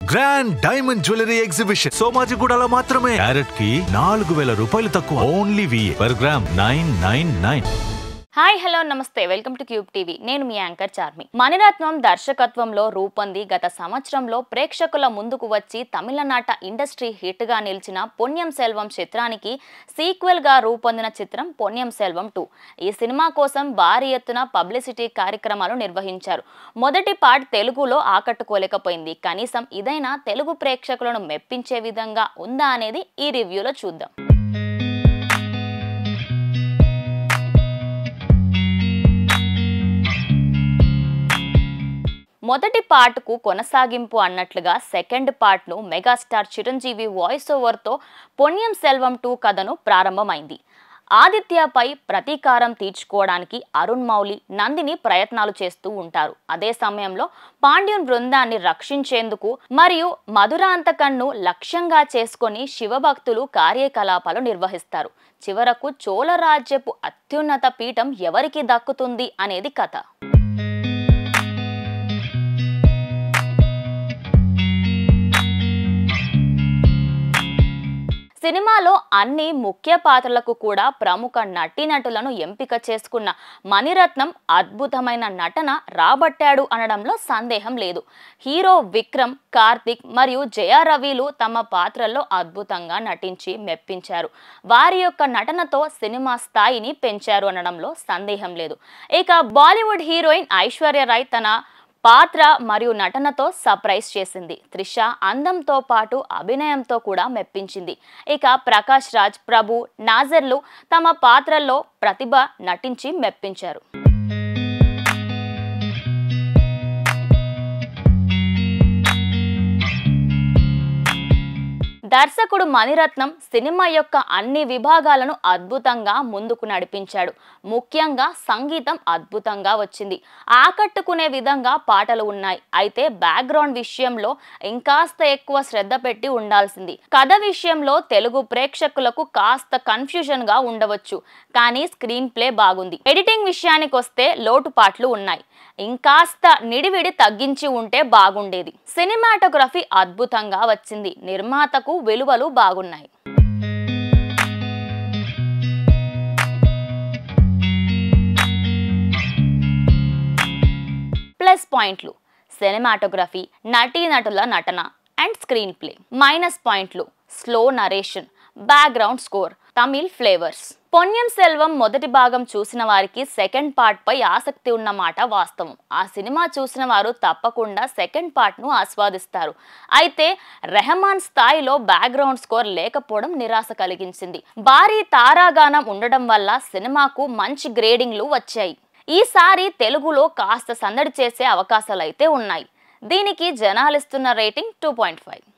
grand diamond jewellery exhibition సోమాజిగూడలో మాత్రమే carat కి నాలుగు వేల రూపాయలు తక్కువ ఓన్లీ వి per gram nine nine nine hi hello నమస్తే వెల్కమ్ టు క్యూబ్ టీవీ నేను మీ యాంకర్ చార్మి మణిరత్నం దర్శకత్వంలో రూపొంది గత సంవత్సరంలో ప్రేక్షకుల ముందుకు వచ్చి తమిళనాట ఇండస్ట్రీ హిట్ గా నిలిచిన పొన్యం సెల్వం చిత్రానికి సీక్వెల్ గా రూపొందిన చిత్రం పొన్యం సెల్వం టూ ఈ సినిమా కోసం భారీ ఎత్తున పబ్లిసిటీ కార్యక్రమాలు నిర్వహించారు మొదటి పార్ట్ తెలుగులో ఆకట్టుకోలేకపోయింది కనీసం ఇదైనా తెలుగు ప్రేక్షకులను మెప్పించే విధంగా ఉందా అనేది ఈ రివ్యూలో చూద్దాం మొదటి పార్ట్కు కొనసాగింపు అన్నట్లుగా సెకండ్ పార్ట్ను మెగాస్టార్ చిరంజీవి వాయిస్ ఓవర్తో పొన్యం సెల్వం టూ కథను ప్రారంభమైంది ఆదిత్యపై ప్రతీకారం తీర్చుకోవడానికి అరుణ్ మౌలి నందిని ప్రయత్నాలు చేస్తూ ఉంటారు అదే సమయంలో పాండ్యున్ బృందాన్ని రక్షించేందుకు మరియు మధురాంతకన్ను లక్ష్యంగా చేసుకొని శివభక్తులు కార్యకలాపాలు నిర్వహిస్తారు చివరకు చోళరాజ్యపు అత్యున్నత పీఠం ఎవరికి దక్కుతుంది అనేది కథ సినిమాలో అన్ని ముఖ్య పాత్రలకు కూడా ప్రముఖ నటీనటులను ఎంపిక చేసుకున్న మణిరత్నం అద్భుతమైన నటన రాబట్టాడు అనడంలో సందేహం లేదు హీరో విక్రమ్ కార్తిక్ మరియు జయ రవిలు తమ పాత్రల్లో అద్భుతంగా నటించి మెప్పించారు వారి యొక్క నటనతో సినిమా స్థాయిని పెంచారు అనడంలో సందేహం లేదు ఇక బాలీవుడ్ హీరోయిన్ ఐశ్వర్య రాయ్ తన పాత్ర మరియు నటనతో సర్ప్రైజ్ చేసింది త్రిష అందంతో పాటు అభినయంతో కూడా మెప్పించింది ఇక ప్రకాష్ రాజ్ ప్రభు నాజర్లు తమ పాత్రల్లో ప్రతిభ నటించి మెప్పించారు దర్శకుడు మణిరత్నం సినిమా యొక్క అన్ని విభాగాలను అద్భుతంగా ముందుకు నడిపించాడు ముఖ్యంగా సంగీతం అద్భుతంగా వచ్చింది ఆకట్టుకునే విధంగా పాటలు ఉన్నాయి అయితే బ్యాక్గ్రౌండ్ విషయంలో ఇంకాస్త ఎక్కువ శ్రద్ధ పెట్టి ఉండాల్సింది కథ విషయంలో తెలుగు ప్రేక్షకులకు కాస్త కన్ఫ్యూజన్ గా ఉండవచ్చు కానీ స్క్రీన్ ప్లే బాగుంది ఎడిటింగ్ విషయానికి వస్తే లోటుపాట్లు ఉన్నాయి ఇంకాస్త నిడివిడి తగ్గించి ఉంటే బాగుండేది సినిమాటోగ్రఫీ అద్భుతంగా వచ్చింది నిర్మాతకు విలువలు బాగున్నాయి ప్లస్ పాయింట్లు సినిమాటోగ్రఫీ నటీనటుల నటన అండ్ స్క్రీన్ ప్లే మైనస్ పాయింట్లు slow narration background score Tamil flavours Ponniyin Selvan మొదటి భాగం చూసిన వారికి సెకండ్ పార్ట్ పై ఆసక్తి ఉన్న మాట వాస్తవం ఆ సినిమా చూసిన వారు తప్పకుండా సెకండ్ పార్ట్ ను ఆస్వాదిస్తారు అయితే రెహమాన్ స్థాయిలో బ్యాక్గ్రౌండ్ స్కోర్ లేకపోవడం నిరాశ కలిగించింది భారీ తారాగానం ఉండడం వల్ల సినిమాకు మంచి గ్రేడింగ్లు వచ్చాయి ఈసారి తెలుగులో కాస్త సందడి చేసే అవకాశాలైతే ఉన్నాయి దీనికి జనాలిస్తున్న రేటింగ్ టూ పాయింట్ ఫైవ్